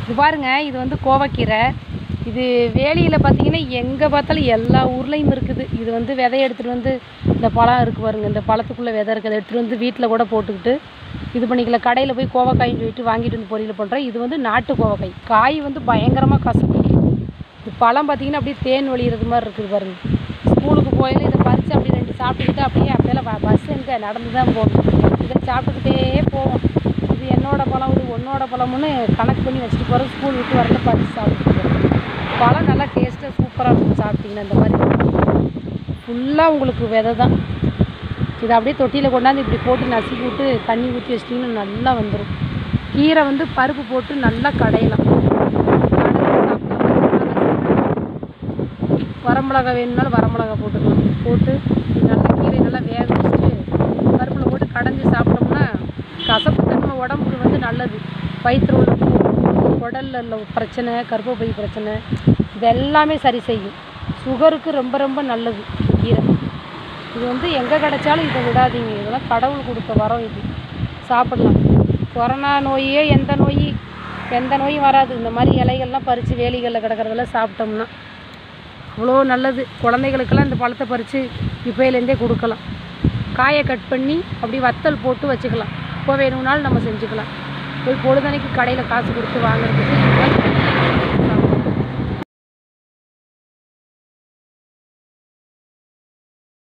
இது பாருங்க இது வந்து கோவக்கீரை இது வேலியில் பார்த்தீங்கன்னா எங்கே பார்த்தாலும் எல்லா ஊர்லேயும் இருக்குது இது வந்து விதைய எடுத்துகிட்டு வந்து இந்த பழம் இருக்குது பாருங்க இந்த பழத்துக்குள்ளே விதை இருக்குது எடுத்துகிட்டு வந்து வீட்டில் கூட போட்டுக்கிட்டு இது பண்ணிக்கலாம் கடையில் போய் கோவக்காயின்னு சொல்லிட்டு வாங்கிட்டு வந்து பொரியல் பண்ணுறோம் இது வந்து நாட்டு கோவக்காய் காய் வந்து பயங்கரமாக கசக்கும் இது பழம் பார்த்தீங்கன்னா அப்படியே தேன் வழியிறது மாதிரி இருக்குது பாருங்க ஸ்கூலுக்கு போயில இதை பறித்து அப்படியே ரெண்டு சாப்பிட்டுக்கிட்டு அப்படியே அப்படியே பஸ் எங்கே நடந்து தான் போகணும் இதை சாப்பிட்டுக்கிட்டே போவோம் இது என்னோட பழம் இது உன்னோட பழம்னு கணக்கு பண்ணி வச்சுட்டு போகிறோம் ஸ்கூல் விட்டு வரல பறித்து சாப்பிட்டுட்டு போகிறோம் பழம் நல்லா டேஸ்ட்டாக சூப்பராக இருக்கும் சாப்பிட்டீங்கன்னா இந்த மாதிரி ஃபுல்லாக உங்களுக்கு விதை தான் இதை அப்படியே தொட்டியில் கொண்டாந்து இப்படி போட்டு நசுக்கி விட்டு தண்ணி ஊற்றி வச்சிட்டிங்கன்னா நல்லா வந்துடும் கீரை வந்து பருப்பு போட்டு நல்லா கடையலாம் வரமிளகா வேணும்னாலும் வரமிளகா போட்டுக்கலாம் போட்டு நல்லா கீரை நல்லா வேக வச்சுட்டு பருப்பில் போட்டு கடைஞ்சி சாப்பிட்டோம்னா கசப்பு தன்மை உடம்புக்கு வந்து நல்லது வயிற்றுல உள்ள குடல்ல உள்ள பிரச்சனை கர்ப்பப்பை பிரச்சனை இது எல்லாமே சரி செய்யும் சுகருக்கு ரொம்ப ரொம்ப நல்லது கீரை இது வந்து எங்கே கிடைச்சாலும் இதை விடாதீங்க இதெல்லாம் கடவுள் கொடுத்த வரம் இது சாப்பிடலாம் கொரோனா நோயே எந்த நோய் எந்த நோயும் வராது இந்த மாதிரி இலைகள்லாம் பறித்து வேலிகளில் கிடக்கிறதெல்லாம் சாப்பிட்டோம்னா அவ்வளோ நல்லது குழந்தைகளுக்கெல்லாம் இந்த பழத்தை பறித்து இப்போயிலேருந்தே கொடுக்கலாம் காயை கட் பண்ணி அப்படி வத்தல் போட்டு வச்சுக்கலாம் இப்போ வேணும்னாலும் நம்ம செஞ்சுக்கலாம் போய் பொழுதனைக்கு கடையில் காசு கொடுத்து வாங்குறதுக்கு இதுதான்